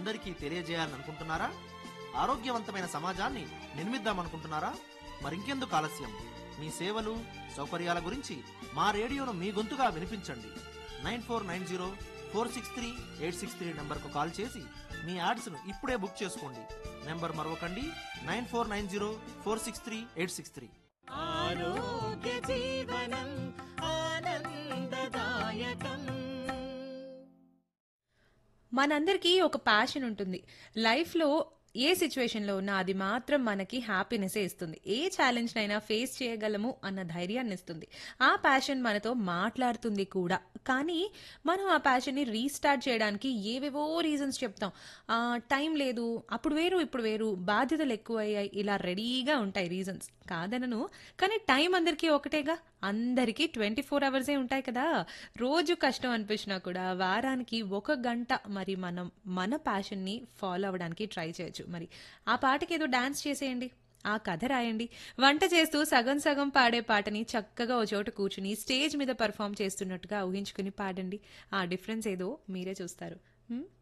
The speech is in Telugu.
అందరికీ తెలియజేయాలనుకుంటున్నారా ఆరోగ్యవంతమైన సమాజాన్ని నిర్మిద్దామనుకుంటున్నారా మరింకెందుకు ఆలస్యం మీ సేవలు సౌకర్యాల గురించి మా రేడియోను మీ గొంతుగా వినిపించండి nine four nine zero four six three eight six three నెంబర్కు కాల్ చేసి మీ యాడ్స్ను ఇప్పుడే బుక్ చేసుకోండి నెంబర్ మరొకండి nine four nine zero four six three eight six three ఆరోగ్య జీవనం ఆనందదాయకం మనందరికీ ఒక ప్యాషన్ ఉంటుంది లైఫ్లో ఏ సిచ్యువేషన్లో ఉన్నా అది మాత్రం మనకి హ్యాపీనెస్ ఇస్తుంది ఏ ఛాలెంజ్ అయినా ఫేస్ చేయగలము అన్న ధైర్యాన్ని ఇస్తుంది ఆ ప్యాషన్ మనతో మాట్లాడుతుంది కూడా కానీ మనం ఆ ప్యాషన్ని రీస్టార్ట్ చేయడానికి ఏవేవో రీజన్స్ చెప్తాం ఆ, టైం లేదు అప్పుడు వేరు ఇప్పుడు వేరు బాధ్యతలు ఎక్కువయ్యాయి ఇలా రెడీగా ఉంటాయి రీజన్స్ కాదనను కానీ టైం అందరికీ ఒకటేగా అందరికీ ట్వంటీ ఫోర్ అవర్సే ఉంటాయి కదా రోజు కష్టం అనిపించినా కూడా వారానికి ఒక గంట మరి మనం మన ప్యాషన్ని ఫాలో అవ్వడానికి ట్రై చేయొచ్చు మరి ఆ పాటకి ఏదో డాన్స్ చేసేయండి ఆ కథ రాయండి వంట చేస్తూ సగం సగం పాడే పాటని చక్కగా ఓ చోట కూర్చుని స్టేజ్ మీద పర్ఫామ్ చేస్తున్నట్టుగా ఊహించుకుని పాడండి ఆ డిఫరెన్స్ ఏదో మీరే చూస్తారు హ్మ్?